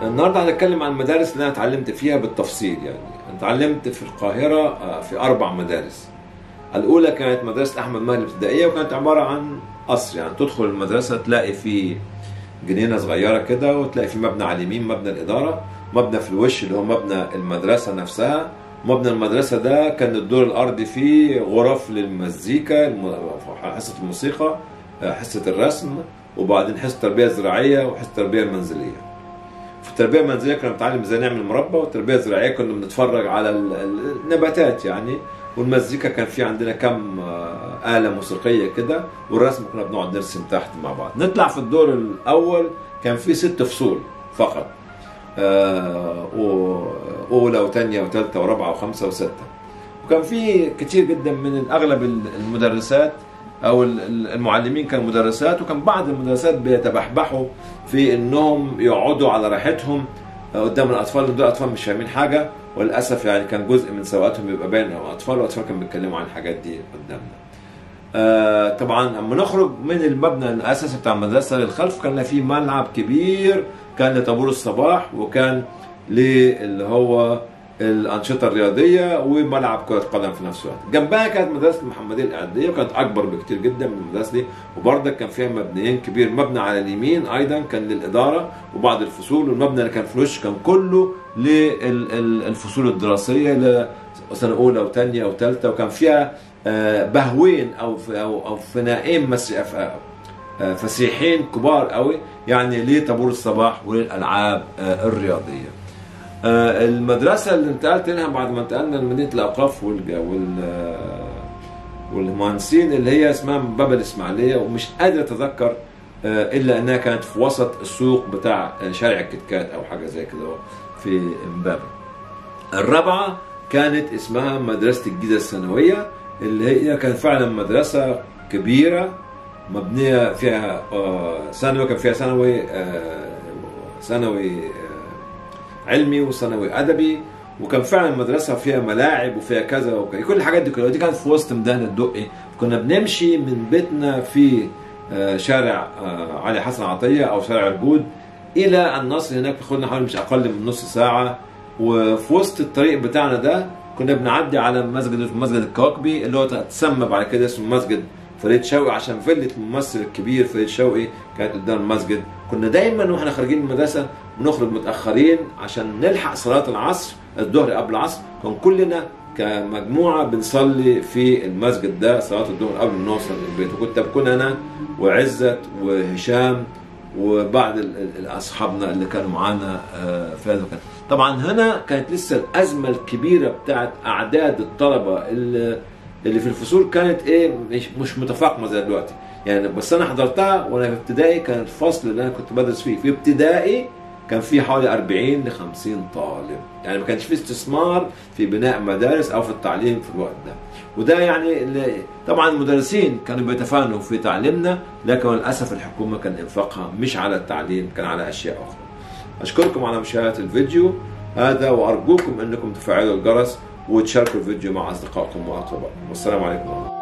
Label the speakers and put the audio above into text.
Speaker 1: النهارده هنتكلم عن المدارس اللي انا اتعلمت فيها بالتفصيل يعني انا اتعلمت في القاهره آه، في اربع مدارس الاولى كانت مدرسه احمد مهدي الابتدائيه وكانت عباره عن قصر يعني تدخل المدرسه تلاقي في جنينه صغيره كده وتلاقي في مبنى على اليمين مبنى الاداره مبنى في الوش اللي هو مبنى المدرسه نفسها مبنى المدرسه ده كان الدور الارضي فيه غرف للمزيكا الم- حصه الموسيقى آه، حصه الرسم وبعدين حصه تربيه زراعيه وحصه تربيه منزليه في التربيه المنزليه كنا بنتعلم ازاي نعمل مربى والتربيه الزراعيه كنا بنتفرج على ال- ال- النباتات يعني والمزيكا كان في عندنا كم آه، آلة موسيقية كده والرسم كنا بنقعد نرسم تحت مع بعض نطلع في الدور الأول كان في ست فصول فقط آه، و- أولى وثانية وثالثة ورابعة وخمسة وستة وكان في كتير جدا من أغلب المدرسات أو ال- ال- المعلمين كانوا مدرسات وكان بعض المدرسات بيتبحبحوا في إنهم يقعدوا على راحتهم قدام الاطفال دول اطفال مش فاهمين حاجه وللاسف يعني كان جزء من سواقتهم بيبقى باين انهم اطفال والاطفال كانوا بيتكلموا عن الحاجات دي قدامنا. آه طبعا لما نخرج من المبنى الاساسي بتاع المدرسه للخلف كان في ملعب كبير كان لطابور الصباح وكان للي هو الانشطه الرياضيه وملعب كره قدم في نفس الوقت جنبها كانت مدرسه المحمديه الاعداديه وكانت اكبر بكتير جدا من المدرسه دي وبرضك كان فيها مبنيين كبير مبنى على اليمين ايضا كان للاداره وبعض الفصول والمبنى اللي كان في الوش كان كله للفصول الدراسيه لسنه اولى وثانيه وثالثه وكان فيها آه، بهوين او او او فنائين مس- آه، فسيحين كبار قوي يعني لطابور الصباح وللالعاب آه، الرياضيه. آه، المدرسه اللي انتقلت لها بعد ما انتقلنا لمدينه الاوقاف والج- وال آه، والمهندسين اللي هي اسمها من باب الاسماعيليه ومش قادر اتذكر آه، الا انها كانت في وسط السوق بتاع آه، شارع الكتكات او حاجه زي كده في امبابه. الرابعه كانت اسمها مدرسه الجيزه الثانويه اللي هي كانت فعلا مدرسه كبيره مبنيه فيها آه، ثانوي كان فيها ثانوي آه، ثانوي آه، علمي وثانوي ادبي وكان فعلا المدرسه فيها ملاعب وفيها كذا وكذا كل الحاجات دي كلها دي كانت في وسط ميدان الدقي كنا بنمشي من بيتنا في آه، شارع آه، علي حسن عطيه او شارع الجود الى النصر هناك بياخدنا حوالي مش اقل من نص ساعه وفي وسط الطريق بتاعنا ده كنا بنعدي على مسجد اسمه مسجد الكواكبي اللي هو تسمى بعد كده اسمه مسجد فريد شوقي عشان فيلة الممثل الكبير فريد شوقي كانت قدام المسجد كنا دايما واحنا خارجين من المدرسه بنخرج متاخرين عشان نلحق صلاه العصر الظهر قبل العصر كان كلنا كمجموعه بنصلي في المسجد ده صلاه الظهر قبل ما نوصل البيت وكنت بكون انا وعزت وهشام وبعض ال- ال- اصحابنا اللي كانوا معانا آه، في هذا المكان طبعا هنا كانت لسه الازمه الكبيره بتاعت اعداد الطلبه اللي اللي في الفصول كانت ايه مش مش متفاقمه زي دلوقتي يعني بس انا حضرتها وانا في ابتدائي كان الفصل اللي انا كنت بدرس فيه في ابتدائي كان في حوالي 40 ل 50 طالب يعني ما كانش في استثمار في بناء مدارس او في التعليم في الوقت ده وده يعني اللي طبعا المدرسين كانوا بيتفانوا في تعليمنا لكن للاسف الحكومه كان انفاقها مش على التعليم كان على اشياء اخرى اشكركم على مشاهده الفيديو هذا وارجوكم انكم تفعلوا الجرس وتشاركوا الفيديو مع اصدقائكم واقربائكم والسلام عليكم ورحمه الله